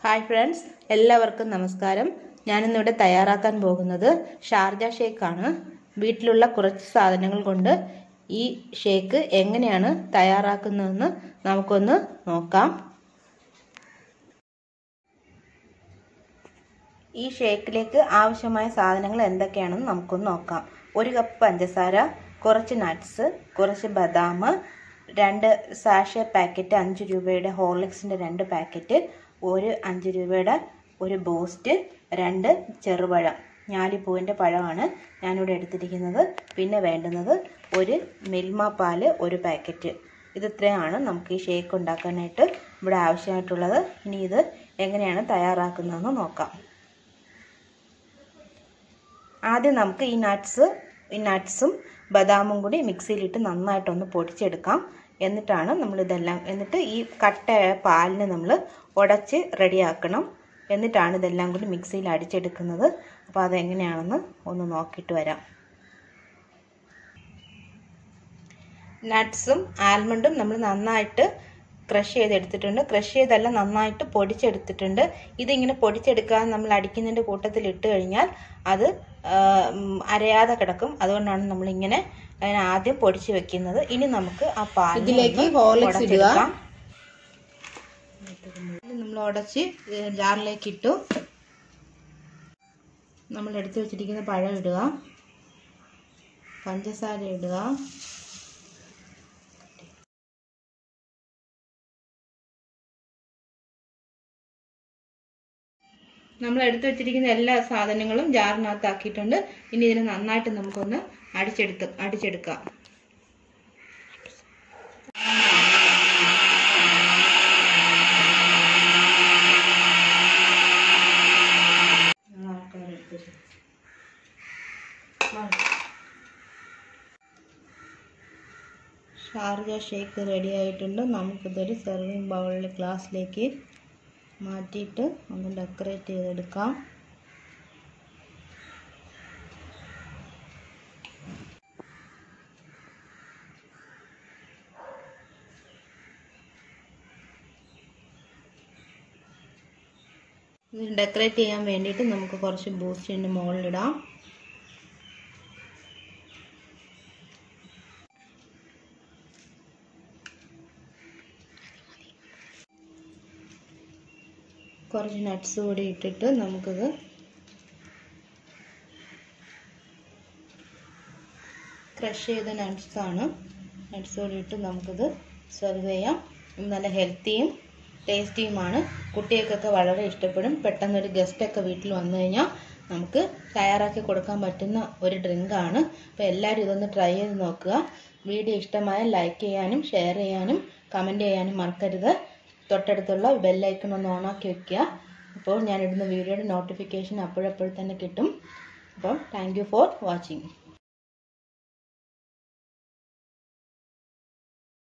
hi friends എല്ലാവർക്കും നമസ്കാരം ഞാനിന്നിവിടെ തയ്യാറാക്കാൻ പോകുന്നത് ഷാർജ ഷേക്കാണ് വീട്ടിലുള്ള കുറച്ച് സാധനങ്ങൾ കൊണ്ട് ഈ ഷേക്ക് എങ്ങനെയാണ് തയ്യാറാക്കുന്നതെന്ന് നമുക്കൊന്ന് നോക്കാം ഈ ഷേക്കിലേക്ക് ആവശ്യമായ സാധനങ്ങൾ എന്തൊക്കെയാണെന്ന് നമുക്കൊന്ന് നോക്കാം ഒരു കപ്പ് പഞ്ചസാര കുറച്ച് നട്ട്സ് കുറച്ച് ബദാം രണ്ട് സാഷെ പാക്കറ്റ് അഞ്ച് രൂപയുടെ ഹോർലിക്സിൻ്റെ രണ്ട് പാക്കറ്റ് ഒരു അഞ്ച് രൂപയുടെ ഒരു ബൂസ്റ്റ് രണ്ട് ചെറുപഴം ഞാലിപ്പൂവിൻ്റെ പഴമാണ് ഞാനിവിടെ എടുത്തിരിക്കുന്നത് പിന്നെ വേണ്ടുന്നത് ഒരു മിൽമ പാല് ഒരു പാക്കറ്റ് ഇത് ഇത്രയാണ് നമുക്ക് ഈ ഷേക്ക് ഉണ്ടാക്കാനായിട്ട് ഇവിടെ ആവശ്യമായിട്ടുള്ളത് ഇനി ഇത് എങ്ങനെയാണ് തയ്യാറാക്കുന്നതെന്ന് നോക്കാം ആദ്യം നമുക്ക് ഈ നട്ട്സ് ഈ നട്ട്സും ബദാമും കൂടി മിക്സിയിലിട്ട് നന്നായിട്ടൊന്ന് പൊടിച്ചെടുക്കാം എന്നിട്ടാണ് നമ്മളിതെല്ലാം എന്നിട്ട് ഈ കട്ടയായ പാലിന് നമ്മൾ ഉടച്ച് റെഡിയാക്കണം എന്നിട്ടാണ് ഇതെല്ലാം കൂടി മിക്സിയിൽ അടിച്ചെടുക്കുന്നത് അപ്പോൾ അതെങ്ങനെയാണെന്ന് ഒന്ന് നോക്കിയിട്ട് വരാം നട്ട്സും ആൽമണ്ടും നമ്മൾ നന്നായിട്ട് ക്രഷ് ചെയ്തെടുത്തിട്ടുണ്ട് ക്രഷ് ചെയ്തല്ല നന്നായിട്ട് പൊടിച്ചെടുത്തിട്ടുണ്ട് ഇതിങ്ങനെ പൊടിച്ചെടുക്കാൻ നമ്മൾ അടിക്കുന്നതിൻ്റെ കൂട്ടത്തിൽ ഇട്ട് കഴിഞ്ഞാൽ അത് അരയാതെ കിടക്കും അതുകൊണ്ടാണ് നമ്മളിങ്ങനെ അതിനെ ആദ്യം പൊടിച്ച് വെക്കുന്നത് ഇനി നമുക്ക് ആ പാൽ ഇതിലേക്ക് ഹോർലിക്സ് ഇടുക നമ്മൾ ഉടച്ച് ജാറിലേക്ക് ഇട്ടു നമ്മൾ എടുത്തു വെച്ചിരിക്കുന്ന പഴം ഇടുക പഞ്ചസാര ഇടുക നമ്മൾ എടുത്തു വെച്ചിരിക്കുന്ന എല്ലാ സാധനങ്ങളും ജാറിനകത്ത് ആക്കിയിട്ടുണ്ട് ഇനി ഇതിനെ നന്നായിട്ട് നമുക്കൊന്ന് അടിച്ചെടുത്ത് അടിച്ചെടുക്കാം ഷാർജ ഷേക്ക് റെഡി ആയിട്ടുണ്ട് നമുക്കിതൊരു സെർവിങ് ബൗളിൽ ഗ്ലാസ്സിലേക്ക് മാറ്റിയിട്ട് ഒന്ന് ഡെക്കറേറ്റ് ചെയ്തെടുക്കാം ഇത് ഡെക്കറേറ്റ് ചെയ്യാൻ വേണ്ടിയിട്ട് നമുക്ക് കുറച്ച് ബൂസ്റ്റിൻ്റെ മുകളിലിടാം കുറച്ച് നട്ട്സ് കൂടി ഇട്ടിട്ട് നമുക്കിത് ക്രഷ് ചെയ്ത നട്ട്സാണ് നട്ട്സ് കൂടി ഇട്ട് നമുക്കിത് സെർവ് ചെയ്യാം നല്ല ഹെൽത്തിയും ടേസ്റ്റിയുമാണ് കുട്ടികൾക്കൊക്കെ വളരെ ഇഷ്ടപ്പെടും പെട്ടെന്നൊരു ഗസ്റ്റൊക്കെ വീട്ടിൽ വന്നു കഴിഞ്ഞാൽ നമുക്ക് തയ്യാറാക്കി കൊടുക്കാൻ പറ്റുന്ന ഒരു ഡ്രിങ്കാണ് അപ്പോൾ എല്ലാവരും ഇതൊന്ന് ട്രൈ ചെയ്ത് നോക്കുക വീഡിയോ ഇഷ്ടമായ ലൈക്ക് ചെയ്യാനും ഷെയർ ചെയ്യാനും കമൻറ്റ് ചെയ്യാനും മറക്കരുത് തൊട്ടടുത്തുള്ള ബെല്ലൈക്കൺ ഒന്ന് ഓണാക്കി വെക്കുക അപ്പോൾ ഞാനിടുന്ന വീഡിയോയുടെ നോട്ടിഫിക്കേഷൻ അപ്പോഴപ്പോഴും തന്നെ കിട്ടും അപ്പോൾ താങ്ക് യു ഫോർ വാച്ചിങ്